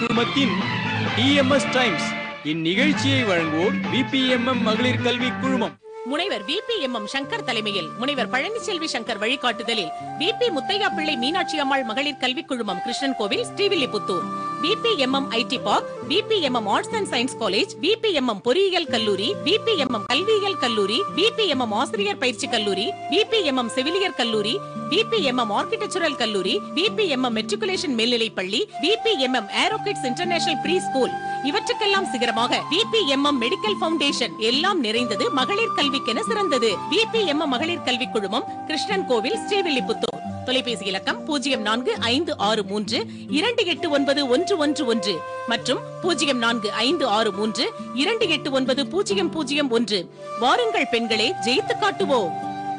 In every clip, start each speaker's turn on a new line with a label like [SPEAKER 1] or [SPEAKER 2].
[SPEAKER 1] குழுமத்தின் TMS times இந்நிகழ்ச்சியை வழங்குவோர் பிபிஎம்எம் மகளிர் கல்வி குழுமம்
[SPEAKER 2] முனைவர் விபி எம் எம் சங்கர் தலைமையில் முனைவர் பழனிசெல்வி சங்கர் வழிகாட்டுதலில் விபி முத்தையா பிள்ளை மீனாட்சி அம்மாள் மகளிர் கல்விக் குழுமம் Krishnan Kovil Srivilliputhur V P M M IT park V P M M arts and science college V P M M பொறியியல் கல்லூரி விபி எம் எம் கல்வியியல் கல்லூரி விபி எம் எம் ஆசிரியர் பயிற்சி கல்லூரி விபி எம் எம் செவிலியர் கல்லூரி விபி எம் எம் ஆர்கிடெக்சரல் கல்லூரி விபி எம் எம் மெட்ரிகுலேஷன் மேல்நிலைப் பள்ளி V P M M Aerokids international pre school இவற்றுக்கெல்லாம் சிகரமாக V P M M medical foundation எல்லாம் நிறைந்தது மகளிர் கல்விக்கென சிறந்தது விபி எம் எம் மகளிர் கல்விக் குழுமம் கிருஷ்ணன் கோவில் ஸ்ரீவில்லிபுத்தூர் தொலைபேசி இலக்கம் பூஜ்ஜியம் நான்கு ஐந்து ஆறு மூன்று இரண்டு எட்டு ஒன்பது ஒன்று ஒன்று ஒன்று மற்றும் பூஜ்ஜியம் நான்கு ஐந்து ஆறு மூன்று இரண்டு எட்டு ஒன்பது பூஜ்ஜியம் பூஜ்ஜியம் ஒன்று வாருங்கள் பெண்களே ஜெயித்து காட்டுவோம்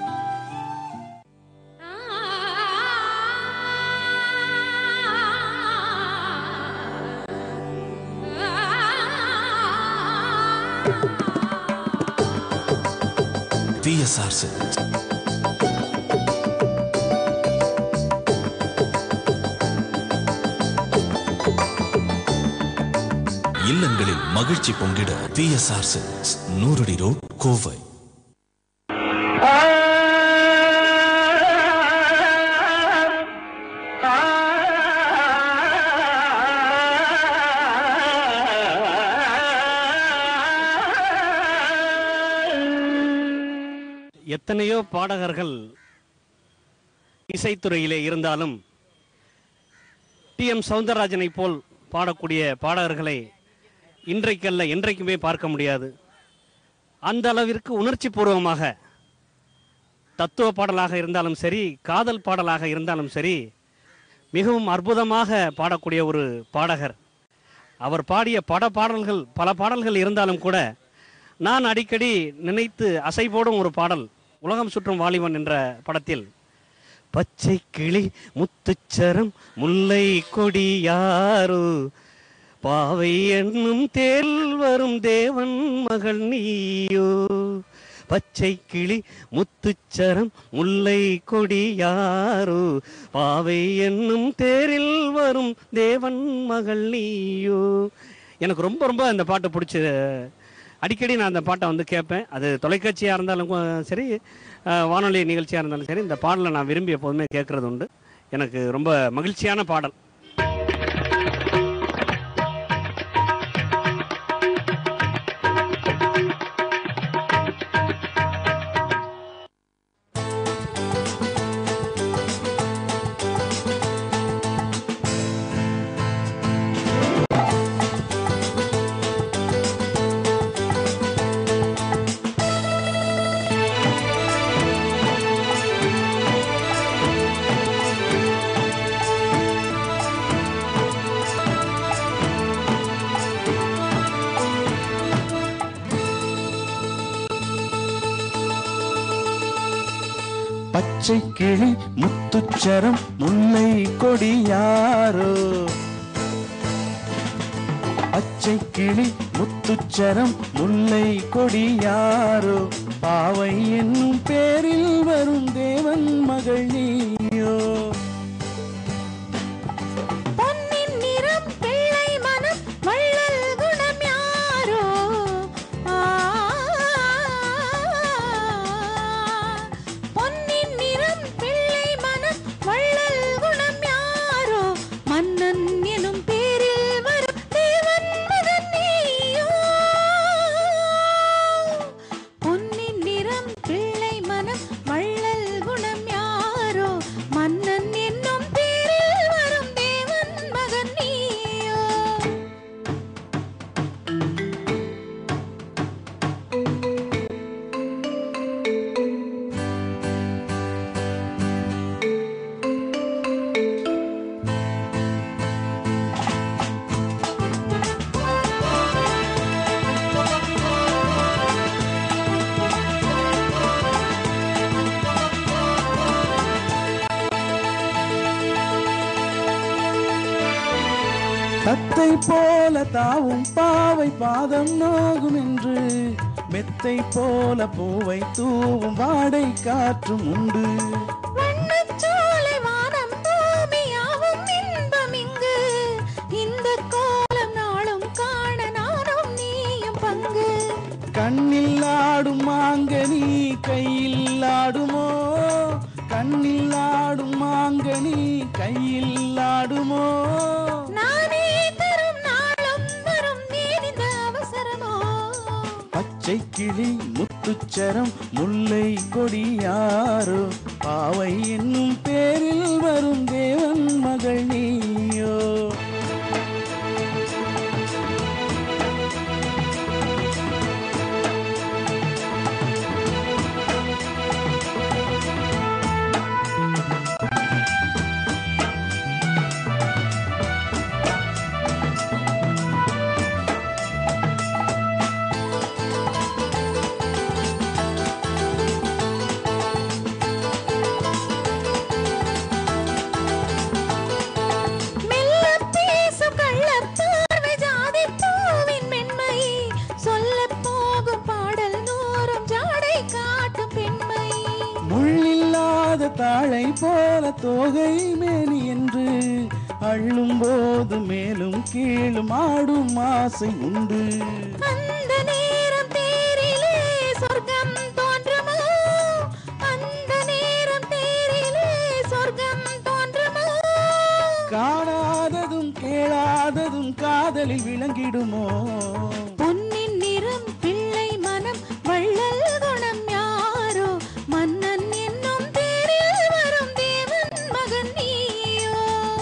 [SPEAKER 3] பிஎஸ்ஆர் சில்க்ஸ் இல்லங்களில் மகிழ்ச்சி பொங்கிட பிஎஸ்ஆர் சில்க்ஸ் நூறடி ரோட் கோவை
[SPEAKER 4] எத்தனையோ பாடகர்கள் இசைத்துறையிலே இருந்தாலும் டி எம் சவுந்தரராஜனை போல் பாடக்கூடிய பாடகர்களை இன்றைக்கல்ல என்றைக்குமே பார்க்க முடியாது அந்த அளவிற்கு உணர்ச்சி பூர்வமாக தத்துவ பாடலாக இருந்தாலும் சரி காதல் பாடலாக இருந்தாலும் சரி மிகவும் அற்புதமாக பாடக்கூடிய ஒரு பாடகர் அவர் பாடிய பட பாடல்கள் பல பாடல்கள் இருந்தாலும் கூட நான் அடிக்கடி நினைத்து அசை போடும் ஒரு பாடல் உலகம் சுற்றும் வாலிபன் என்ற படத்தில் பச்சை கிளி முத்துச்சரம் முல்லை கொடி யாரோ பாவை என்னும் தேல் வரும் தேவன் மகள் நீயோ பச்சை கிளி முத்துச்சரம் முல்லை கொடி யாரோ பாவை என்னும் தேரில் வரும் தேவன் மகள் நீயோ எனக்கு ரொம்ப ரொம்ப அந்த பாட்டு பிடிச்ச அடிக்கடி நான் அந்த பாட்டை வந்து கேட்பேன் அது தொலைக்காட்சியாக இருந்தாலும் கு- சரி அஹ், வானொலி நிகழ்ச்சியாக இருந்தாலும் சரி இந்த பாடலை நான் விரும்பி எப்போதுமே கேட்கறது உண்டு எனக்கு ரொம்ப மகிழ்ச்சியான பாடல்
[SPEAKER 5] பச்சை கிளி முத்துச்சரம் முல்லை கொடி யாரோ பச்சை கிளி முத்துச்சரம் முல்லை கொடி யாரோ பாவை என்னும் பேரில் வரும் தேவன் மகள் நீயோ
[SPEAKER 6] பொன்னின் நிறம் பிள்ளை மனம் வள்ளல் குணம் யாரோ ஆ, பொன்னின் நிறம் பிள்ளை மனம் வள்ளல் குணம் யாரோ மன்னன் எனும் பேரில் வரும் தேவன் மகன் நீயோ பொன்னின் நிறம் பிள்ளை மனம் வள்ளல் குணம் யாரோ மன்னன் என்னும் பேரில் வரும் தேவன் மகன் நீயோ
[SPEAKER 5] தத்தை போல தாவும் பாவை பாதம் நோகும் என்று மெத்தை போல பூவை தூவும் வாடை காற்றும் உண்டு
[SPEAKER 6] வண்ணச்சோலை வானம் பூமியாவும் இன்பம் இங்கு இந்த கோலம்
[SPEAKER 5] கண்ணில் ஆடும் மாங்கனி கையில் ஆடுமோ கண்ணில் ஆடும் மாங்கனி கையில் ஆடுமோ
[SPEAKER 6] நானே தரும் நாளும் வரும் ஏன் இந்த அவசரமோ
[SPEAKER 5] பச்சை கிளி முத்துச்சரம் முல்லை கொடியாரோ பாவை என்னும் பேரில் வரும் தேவன் மகள் நீயோ
[SPEAKER 6] மெல்ல பேசும் கள்ளப் பார்வை ஜாதிப் பூவின் மென்மை. சொல்லப் போகும் பாடல் நூறும் ஜாடை காட்டும் பெண்மை.
[SPEAKER 5] முள்ளில்லாத தாழை போல தோகை மேனி என்று அள்ளும் போது மேலும் கீழும் ஆடும் ஆசை உண்டு
[SPEAKER 6] அந்த நேரம் தேரிலே சொர்க்கம் தோன்றுமோ? அந்த நேரம் தேரிலே சொர்க்கம் தோன்றுமோ?
[SPEAKER 5] காணாததும் கேளாததும் காதலில் விளங்கிடுமோ
[SPEAKER 6] பொன்னின் நிறம் பிள்ளை மனம் வள்ளல் குணம் யாரோ மன்னன் என்னும் தேரில் வரும் தேவன் மகன் நீயோ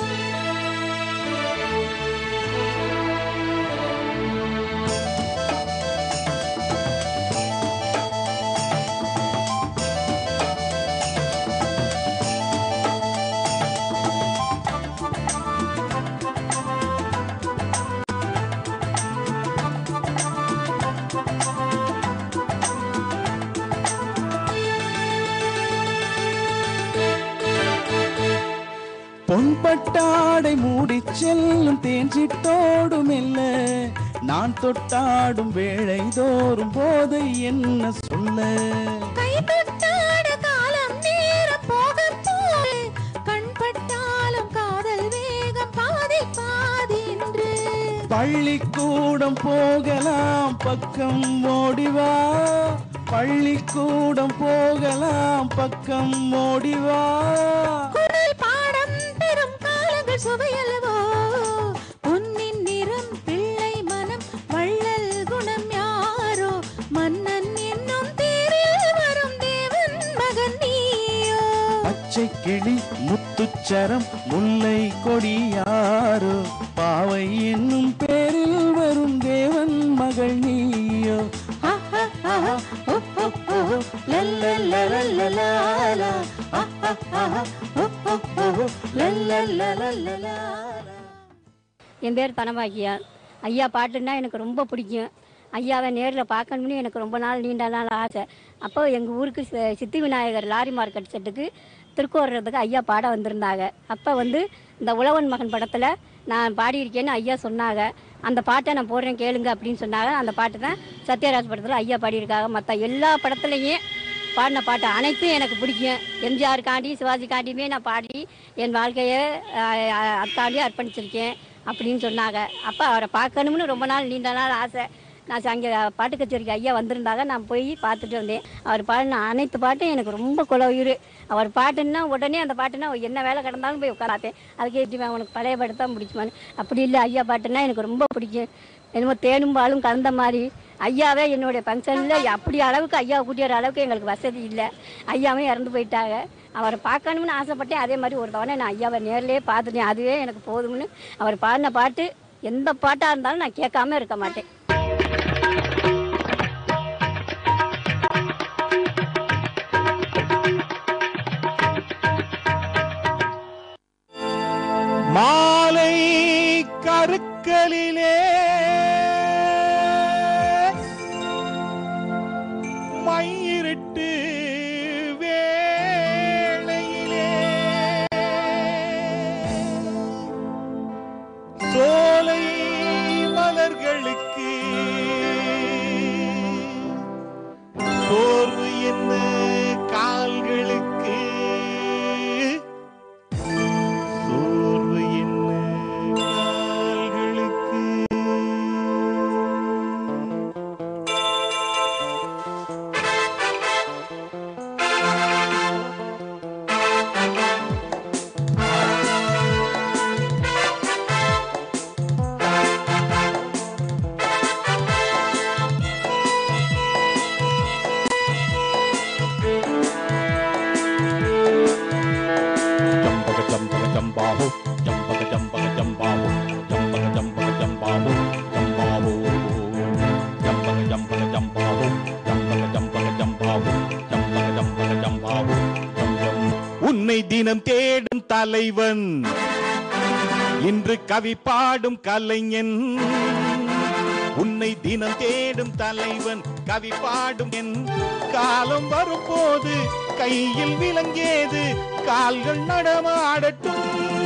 [SPEAKER 5] பொன்பட்டாடை மூடிச் செல்லும் தேஞ்சிட்டோடு மெல்ல நான் தொட்டாடும் வேளை தோறும் போதை என்ன சொல்ல
[SPEAKER 6] கைப்பட்டாட காலம் நேரம் போகப் போல கண்பட்டாலும் காதல் வேகம் பாதி பாதி என்று
[SPEAKER 5] பள்ளிக்கூடம் போகலாம் பக்கம் ஓடிவா பள்ளிக்கூடம் போகலாம் பக்கம் ஓடிவா
[SPEAKER 6] குரல் பாடம் பெறும் காலங்கள் சுவையல்லவோ பொன்னின் நிறம் பிள்ளை மனம் வள்ளல் குணம் யாரோ மன்னன் என்னும் தேரில் வரும் தேவன் மகன் நீயோ
[SPEAKER 5] பச்சை கிளி முத்துச்சரம் முல்லை கொடியாரோ பாவை என்னும் பேரில் வரும் தேவன் மகள் நீயோ
[SPEAKER 6] ஆஹா, ஆஹா, ஓ, ஓ, ஓ, லல்லலலலலலா. ஆஹா, ஆஹா, ஓ, ஓ, ஓ, லல்லலலலலலா.
[SPEAKER 7] என் பேர் தனபாக்கியா ஐயா பாட்டுன்னா எனக்கு ரொம்ப பிடிக்கும் ஐயாவை நேரில் பார்க்கணும்னு எனக்கு ரொம்ப நாள் நீண்ட நாள் ஆசை அப்போ எங்கள் ஊருக்கு சி- சித்தி விநாயகர் லாரி மார்க்கெட் செட்டுக்கு திருக்கோடுறதுக்கு ஐயா பாட வந்திருந்தாங்க அப்போ வந்து இந்த உழவன் மகன் படத்தில் நான் பாடியிருக்கேன்னு ஐயா சொன்னாங்க அந்த பாட்டை நான் போடுறேன் கேளுங்க அப்படின்னு சொன்னாங்க அந்த பாட்டு தான் சத்யராஜ் படத்தில் ஐயா பாடியிருக்காங்க மற்ற எல்லா படத்துலையும் பாடின பாட்டு அனைத்தும் எனக்கு பிடிக்கும் எம்ஜிஆர் காண்டி சிவாஜி காண்டியுமே நான் பாடி என் வாழ்க்கையை அஹ், அத்தாண்டி அர்ப்பணிச்சிருக்கேன் அப்படின்னு சொன்னாங்க அப்போ அவரை பார்க்கணும்னு ரொம்ப நாள் நீண்ட நாள் ஆசை நான் அங்கே பாட்டு கச்சேரிக்கு ஐயா வந்திருந்தாங்க நான் போய் பார்த்துட்டு வந்தேன் அவர் பாடின அனைத்து பாட்டும் எனக்கு ரொம்ப குலவுயிர் அவர் பாட்டுன்னா உடனே அந்த பாட்டுன்னா என்ன வேலை கிடந்தாலும் போய் உட்காராப்பேன் அதுக்கு ஏற்றி உனக்கு பழைய பாட்டு தான் பிடிக்குமான்னு அப்படி இல்லை ஐயா பாட்டுன்னா எனக்கு ரொம்ப பிடிக்கும் என்னமோ தேனும் பாலும் கலந்த மாதிரி ஐயாவே என்னுடைய ஃபங்க்ஷனில் அப்படி அளவுக்கு ஐயா கூட்டியற அளவுக்கு எங்களுக்கு வசதி இல்லை ஐயாவே இறந்து போயிட்டாங்க அவரை பார்க்கணும்னு ஆசைப்பட்டேன் அதே மாதிரி ஒரு தவணை நான் ஐயாவை நேர்லயே பார்த்துட்டேன் அதுவே எனக்கு போதும்னு அவர் பாடின பாட்டு எந்த பாட்டாக இருந்தாலும் நான் கேட்காம இருக்க மாட்டேன்
[SPEAKER 5] மாலை கருக்களிலே மயிரிட்டு வேளையிலே சோலை மலர்களுக்கு சோர்வு என்ன கால்களுக்கு சோர்வு என்ன கால்களுக்கு
[SPEAKER 8] தினம் தேடும் தலைவன் இன்று கவி பாடும் கலைஞன் உன்னை தினம் தேடும் தலைவன் கவி பாடும் என் காலம் வரும்போது கையில் விளங்கேது கால்கள் நடமாடட்டும்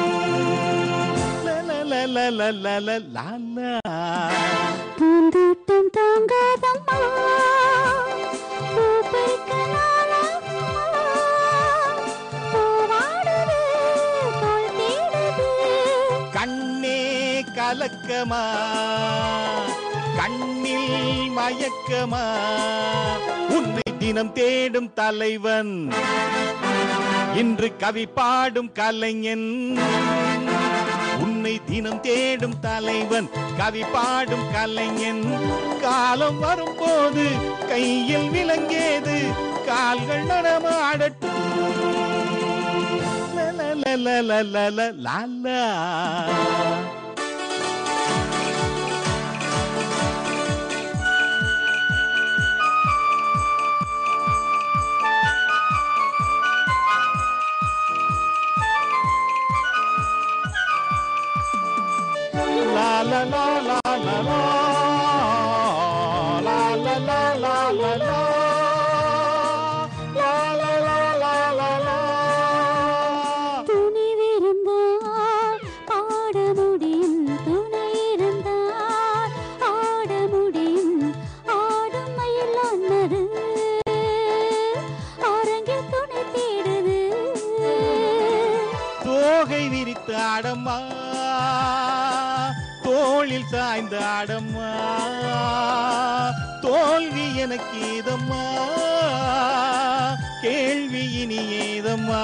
[SPEAKER 8] லலலலலலலலலா.
[SPEAKER 6] பூந்தோட்டம் தாங்காதம்மா பூ பறிக்க நாளாகுமா? பூவாடுது, தோள் தேடுது.
[SPEAKER 8] கண்ணே கலக்கமா கண்ணில் மயக்கமா உன்னை தினம் தேடும் தலைவன் இன்று கவி பாடும் கலைஞன் உன்னை தினம் தேடும் தலைவன் கவி பாடும் கலைஞன் காலம் வரும்போது கையில் விளங்கேது கால்கள் நடமாடட்டும் லலலலலலலலா. La la la la la la. La la la la la la. La la la la la la.
[SPEAKER 6] துணிவிருந்தால் பாட முடியும் துணை இருந்தால் ஆட முடியும் ஆடும் மயில் ஒன்னது அரங்கில் துணை தேடுது
[SPEAKER 8] தோகை விரித்து ஆடம்மா தோளில் சாய்ந்த ஆடம்மா தோல்வி எனக்கு ஏதம்மா கேள்வி இனி ஏதம்மா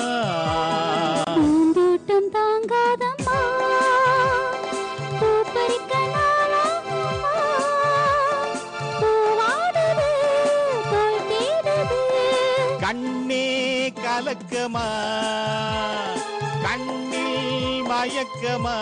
[SPEAKER 6] பூந்தோட்டம் தாங்காதம்மா பூ பறிக்க நாளாகுமா? பூவாடுது, தோள் தேடுது.
[SPEAKER 8] கண்ணே கலக்கமா கண்ணில் மயக்கமா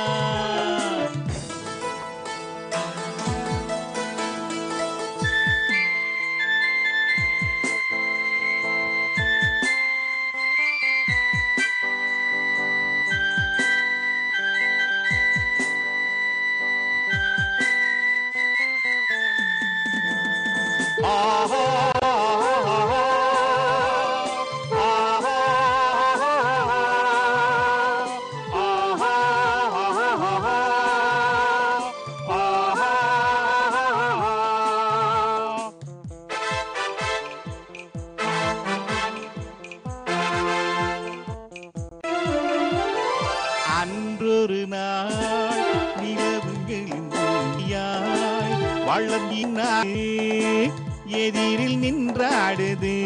[SPEAKER 8] அன்றொரு நாள் நிலவுகளின் ஒளியாய் வளர்ந்தினாள் எதிரில் நின்றாடுது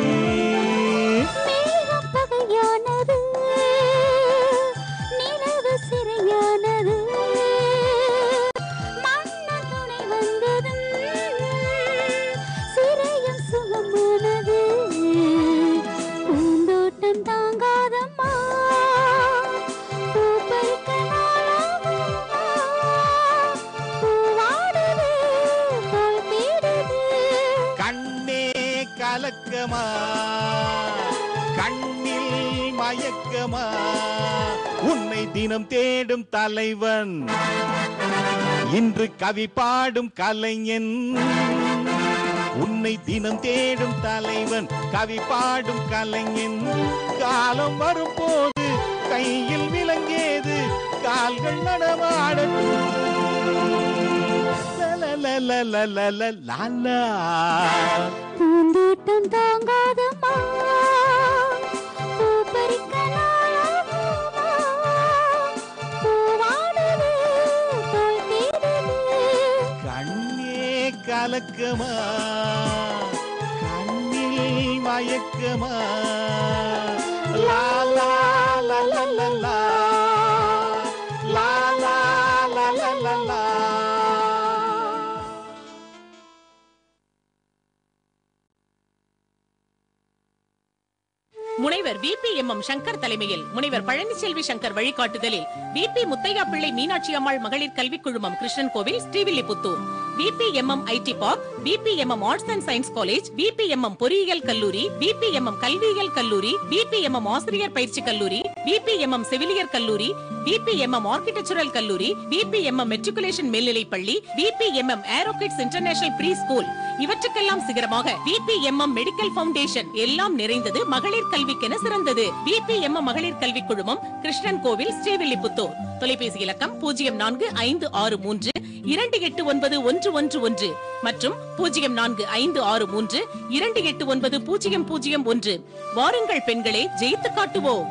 [SPEAKER 6] மேகம் பகையானது, நிலவு சிறையானது. மன்னன் துணை வந்ததும், சிறையும் சுகமானது. பூந்தோட்டம் தாங்காதம்மா, பூ பறிக்க நாளாகுமா? பூவாடுது, தோள் தேடுது.
[SPEAKER 8] கண்ணே கலக்கமா கண்ணில் மயக்கமா உன்னை தினம் தேடும் தலைவன் இன்று கவி பாடும் கலைஞன் உன்னை தினம் தேடும் தலைவன் கவி பாடும் கலைஞன் காலம் வரும்போது கையில் விளங்கேது கால்கள் நடமாடட்டும் லலலலலலலலா.
[SPEAKER 6] பூந்தோட்டம் தாங்காதம்மா பூ பறிக்க நாளாகுமா? பூவாடுது, தோள் தேடுது.
[SPEAKER 8] கண்ணே கலக்கமா கண்ணில் மயக்கமா லா லா லா லா லா லா. லா லா லா லா லா லா.
[SPEAKER 2] முனைவர் V P M M Sankar தலைமையில் முனைவர் பழனிசெல்வி சங்கர் வழிகாட்டுதலில் வி பி முத்தையா பிள்ளை மீனாட்சி அம்மாள் மகளிர் கல்விக் குழுமம் Krishnan Kovil Srivilliputhur V P M M IT park V P M M arts and science college V P M M பொறியியல் கல்லூரி விபிஎம்எம் கல்வியியல் கல்லூரி விபிஎம்எம் ஆசிரியர் பயிற்சி கல்லூரி விபிஎம்எம் செவிலியர் கல்லூரி விபிஎம்எம் ஆர்கிடெக்சரல் கல்லூரி விபிஎம்எம் மெட்ரிகுலேஷன் மேல்நிலைப் பள்ளி V P M M Aerokids international pre school இவற்றுக்கெல்லாம் சிகரமாக விபிஎம்எம் மெடிக்கல் ஃபவுண்டேஷன் எல்லாம் நிறைந்தது மகளிர் கல்விக்கென சிறந்தது விபிஎம்எம் மகளிர் கல்விக் குழுமம் கிருஷ்ணன் கோவில் ஸ்ரீவில்லிபுத்தூர் தொலைபேசி இலக்கம் பூஜ்ஜியம் நான்கு ஐந்து ஆறு மூன்று இரண்டு எட்டு ஒன்பது ஒன்று ஒன்று ஒன்று மற்றும் பூஜ்ஜியம் நான்கு ஐந்து ஆறு மூன்று இரண்டு எட்டு ஒன்பது பூஜ்ஜியம் பூஜ்ஜியம் ஒன்று வாருங்கள் பெண்களே ஜெயித்து காட்டுவோம்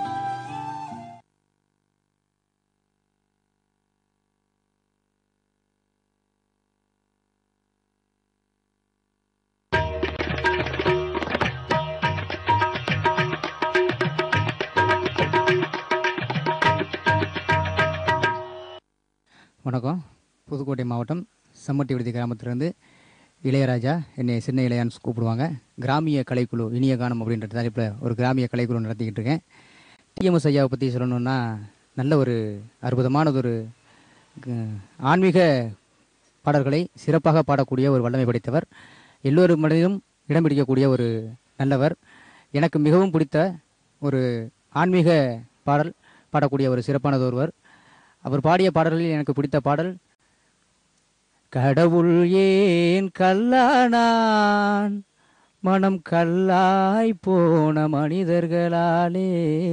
[SPEAKER 9] வணக்கம் புதுக்கோட்டை மாவட்டம் சம்மட்டி விடுதி கிராமத்திலிருந்து இளையராஜா என்னை சின்ன இளையான்னு கூப்பிடுவாங்க கிராமிய கலைக்குழு இனிய கானம் அப்படின்ற தலைப்பில் ஒரு கிராமிய கலைக்குழு நடத்திக்கிட்டு இருக்கேன் டிஎம்எஸ் ஐயாவை பற்றி சொல்லணும்னா நல்ல ஒரு அற்புதமானதொரு க- ஆன்மீக பாடல்களை சிறப்பாக பாடக்கூடிய ஒரு வல்லமை படைத்தவர் எல்லோரும் மனதிலும் இடம் பிடிக்கக்கூடிய ஒரு நல்லவர் எனக்கு மிகவும் பிடித்த ஒரு ஆன்மீக பாடல் பாடக்கூடிய ஒரு சிறப்பானது ஒருவர் அவர் பாடிய பாடல்களில் எனக்கு பிடித்த பாடல் கடவுள் ஏன் கல்லானான் மனம் கல்லாய் போன மனிதர்களாலே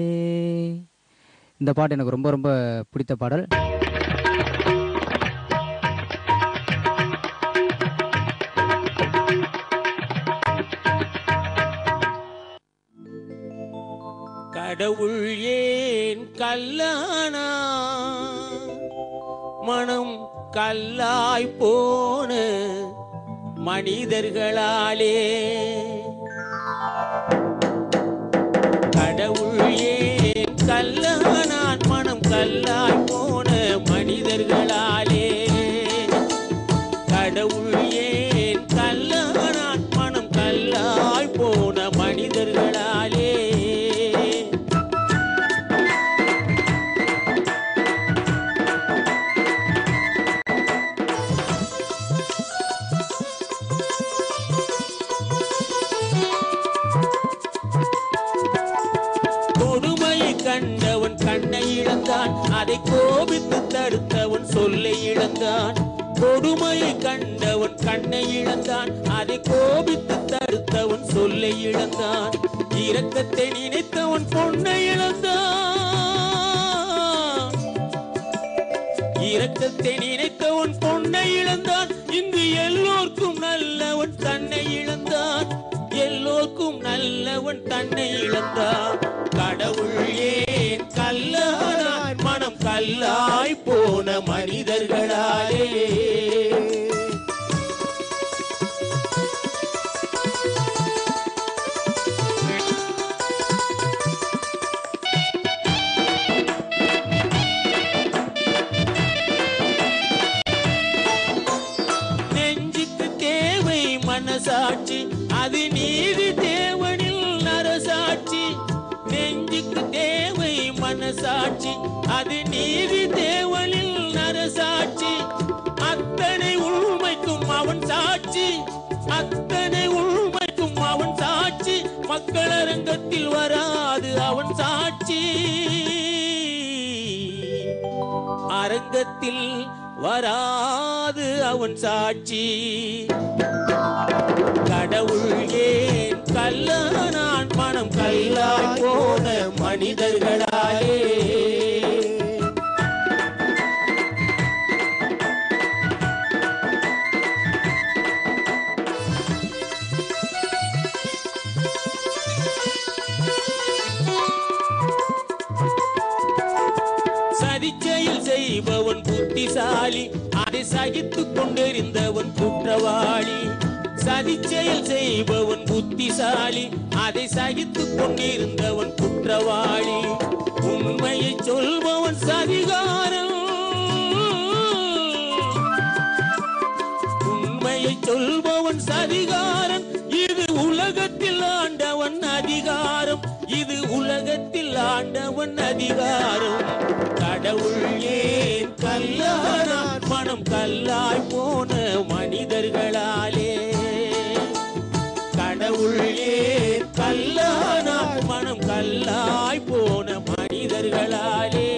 [SPEAKER 9] இந்த பாட்டு எனக்கு ரொம்ப ரொம்ப பிடித்த பாடல்
[SPEAKER 10] கடவுள் ஏன் கல்லானா மனம் கல்லாய் போன மனிதர்களாலே கடவுள் ஏன் கல்லானான் மனம் கல்லாய் போன மனிதர்களாலே கடவுள் ஏன் கல்லானான் மனம் கல்லாய் போன மனிதர்களாலே கொடுமையை கண்டவன் கண்ணை இழந்தான் அதை கோபித்து தடுத்தவன் சொல்லை இழந்தான் கொடுமையை கண்டவன் கண்ணை இழந்தான் அதை கோபித்து தடுத்தவன் சொல்லை இழந்தான் இரக்கத்தை நினைத்தவன் பொன்னை இழந்தான் இரக்கத்தை நினைத்தவன் பொன்னை இழந்தான் இங்கு எல்லோர்க்கும் நல்லவன் தன்னை இழந்தான் எல்லோர்க்கும் நல்லவன் தன்னை இழந்தான் கடவுள் ஏன் கல்லானான் மனம் கல்லாய் போன மனிதர்களாலே நெஞ்சுக்கு தேவை மனசாட்சி அது நீதி தேவனில் நரசாட்சி நெஞ்சுக்கு தேவை மனசாட்சி அது நீதி தேவனில் நரசாட்சி அத்தனை உண்மைக்கும் அவன் சாட்சி அத்தனை உண்மைக்கும் அவன் சாட்சி மக்களரங்கத்தில் வராது அவன் சாட்சி அரங்கத்தில் வராது அவன் சாட்சி கடவுள் ஏன் கல்லானான் மனம் கல்லாய் போன மனிதர்களாலே சதிச்செயல் செய்பவன் புத்திசாலி அதை சகித்துக் கொண்டிருந்தவன் குற்றவாளி சதிச்செயல் செய்பவன் புத்திசாலி அதை சகித்துக் கொண்டிருந்தவன் குற்றவாளி உண்மையை சொல்பவன் சதிகாரம் உண்மையை சொல்பவன் சதிகாரன் இது உலகத்தில் ஆண்டவன் அதிகாரம் இது உலகத்தில் ஆண்டவன் அதிகாரம் கடவுள் ஏன் கல்லானான் மனம் கல்லாய் போன மனிதர்களாலே கடவுள் ஏன் கல்லானார் மனம் கல்லாய் போன மனிதர்களாலே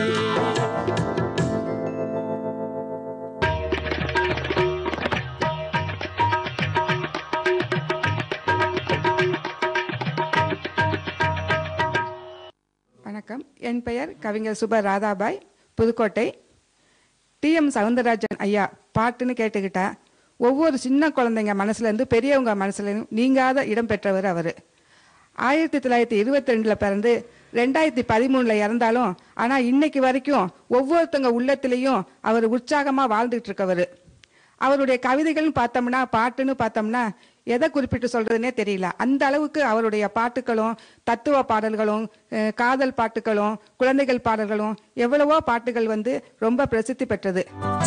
[SPEAKER 11] வணக்கம் என் பெயர் கவிஞர் சுப ராதாபாய் புதுக்கோட்டை டிஎம் சவுந்தரராஜன் ஐயா பாட்டுன்னு கேட்டுக்கிட்டா ஒவ்வொரு சின்ன குழந்தைங்க மனசுலேருந்து பெரியவங்க மனசுலேயும் நீங்காத இடம் பெற்றவர் அவர் ஆயிரத்தி தொள்ளாயிரத்தி இருபத்தி ரெண்டில் பிறந்து ரெண்டாயிரத்தி பதிமூணில் இறந்தாலும் ஆனால் இன்னைக்கு வரைக்கும் ஒவ்வொருத்தங்க உள்ளத்திலையும் அவர் உற்சாகமாக வாழ்ந்துட்டு இருக்கவர் அவருடைய கவிதைகள்னு பார்த்தோம்னா பாட்டுன்னு பார்த்தோம்னா எதை குறிப்பிட்டு சொல்றதுனே தெரியல அந்த அளவுக்கு அவருடைய பாட்டுகளும் தத்துவ பாடல்களும் அஹ், காதல் பாட்டுகளும் குழந்தைகள் பாடல்களும் எவ்வளவோ பாட்டுகள் வந்து ரொம்ப பிரசித்தி பெற்றது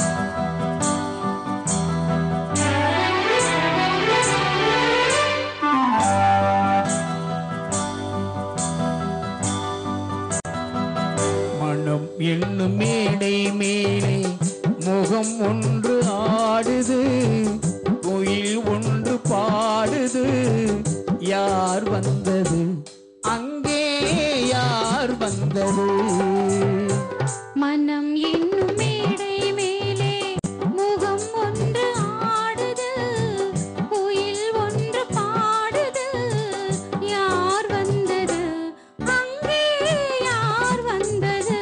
[SPEAKER 8] மனம் என்னும் மேடை மேலே முகம் ஒன்று ஆடுது கோயில் ஒன்று பாடுது யார் வந்தது அங்கே யார் வந்தது
[SPEAKER 6] மனம் என்னும் மேடை மேலே முகம் ஒன்று ஆடுது குயில் ஒன்று பாடுது யார் வந்தது அங்கே யார் வந்தது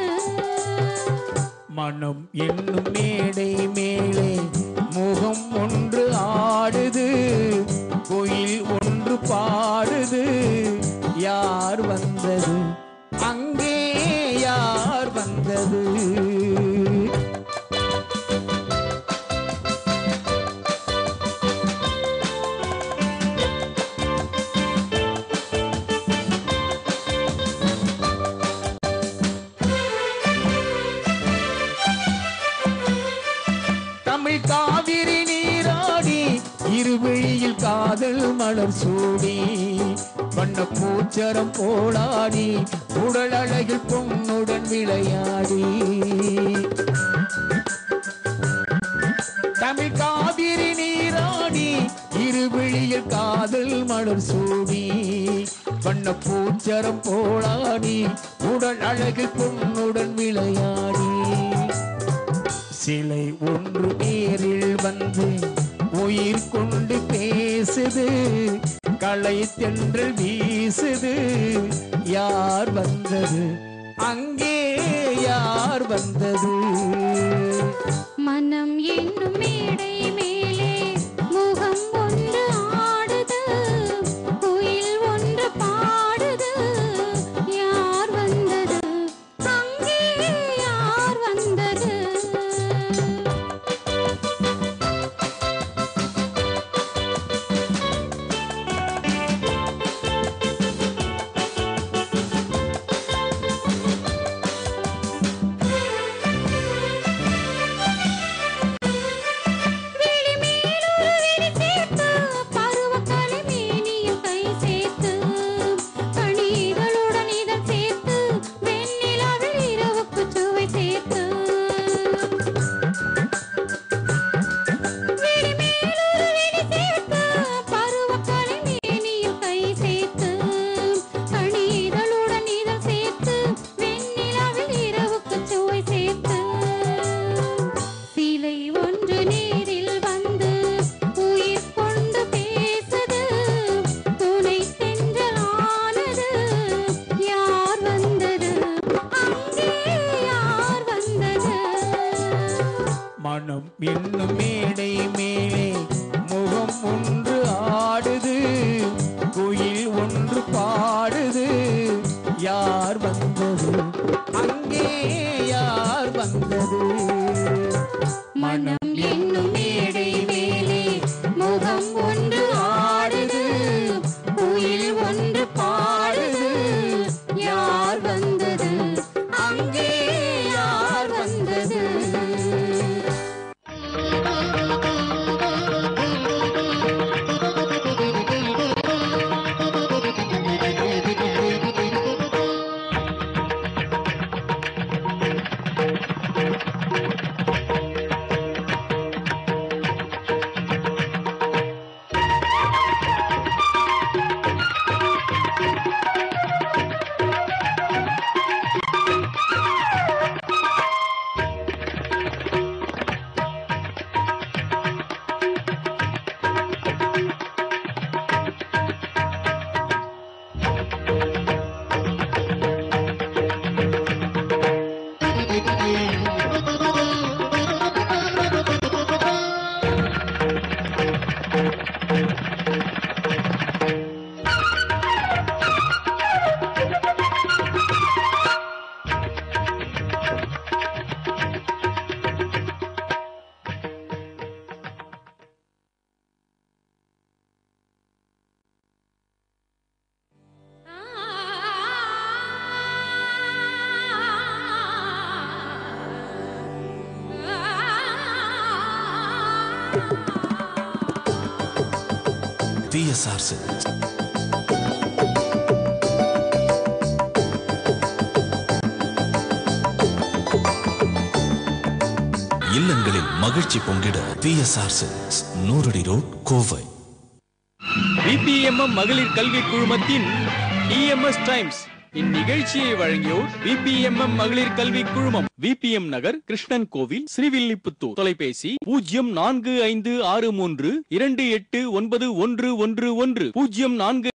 [SPEAKER 8] மனம் என்னும் மேடை மேலே முகம் ஒன்று ஆடுது கோயில் ஒன்று பாடுது யார் வந்தது அங்கே யார் வந்தது தமிழ் காவிரி நீராடி இருவிழியில் காதல் மலர் சூடி வண்ண பூச்சரம் போடாடி உடல் அழகில் பொண்ணுடன் விளையாடி தமிழ் காவிரி நீராடி இருவிழியில் காதல் மலர் சூடி வண்ண பூச்சரம் போடாடி உடல் அழகில் பொண்ணுடன் விளையாடி சிலை ஒன்று நேரில் வந்து உயிர் கொண்டு பேசுது களை தென்றல் வீசுது யார் வந்தது அங்கே யார் வந்தது
[SPEAKER 6] மனம் என்னும் மேடை மேலே முகம் ஒன்று ஆடுது குயில் ஒன்று பாடுது யார் வந்தது அங்கே யார் வந்தது விழி மேலொரு விழி சேர்த்து, பருவக்கலை மேனியில் கை சேர்த்து, கனிகளுடன் இதழ் சேர்த்து, வெண்ணிலாவில் இரவுக்குச் சுவை சேர்த்து. விழி மேலொரு விழி சேர்த்து, பருவக்கலை மேனியில் கை சேர்த்து, கனிகளுடன் இதழ் சேர்த்து, வெண்ணிலாவில் இரவுக்குச் சுவை சேர்த்து. சிலை ஒன்று நேரில் வந்து உயிர் கொண்டு பேசுது துணை சென்றலானது யார் வந்தது அங்கே யார் வந்தது
[SPEAKER 8] மனம் என்னும் மேடை மேலே முகம் ஒன்று ஆடுது குயில் ஒன்று பாடுது யார் வந்தது அங்கே யார் வந்தது
[SPEAKER 6] மனம் என்னும் மேடை மேலே முகம் ஒன்று ஆடுது குயில் ஒன்று பாடுது யார் வந்தது அங்கே யார் வந்தது
[SPEAKER 8] மனம்
[SPEAKER 3] பிஎஸ்ஆர் சில்க்ஸ் இல்லங்களில் மகிழ்ச்சி பொங்கிட பிஎஸ்ஆர் சில்க்ஸ் நூறடி ரோட் கோவை
[SPEAKER 1] பிபிஎம்எம் மகளிர் கல்வி குழுமத்தின் டிஎம்எஸ் டைம்ஸ் இந்நிகழ்ச்சியை வழங்கியோர் பிபிஎம்எம் மகளிர் கல்வி குழுமம் விபிஎம் நகர் கிருஷ்ணன் கோவில் ஸ்ரீவில்லிபுத்தூர் தொலைபேசி பூஜ்ஜியம் நான்கு ஐந்து ஆறு மூன்று இரண்டு எட்டு ஒன்பது ஒன்று ஒன்று ஒன்று பூஜ்ஜியம் நான்கு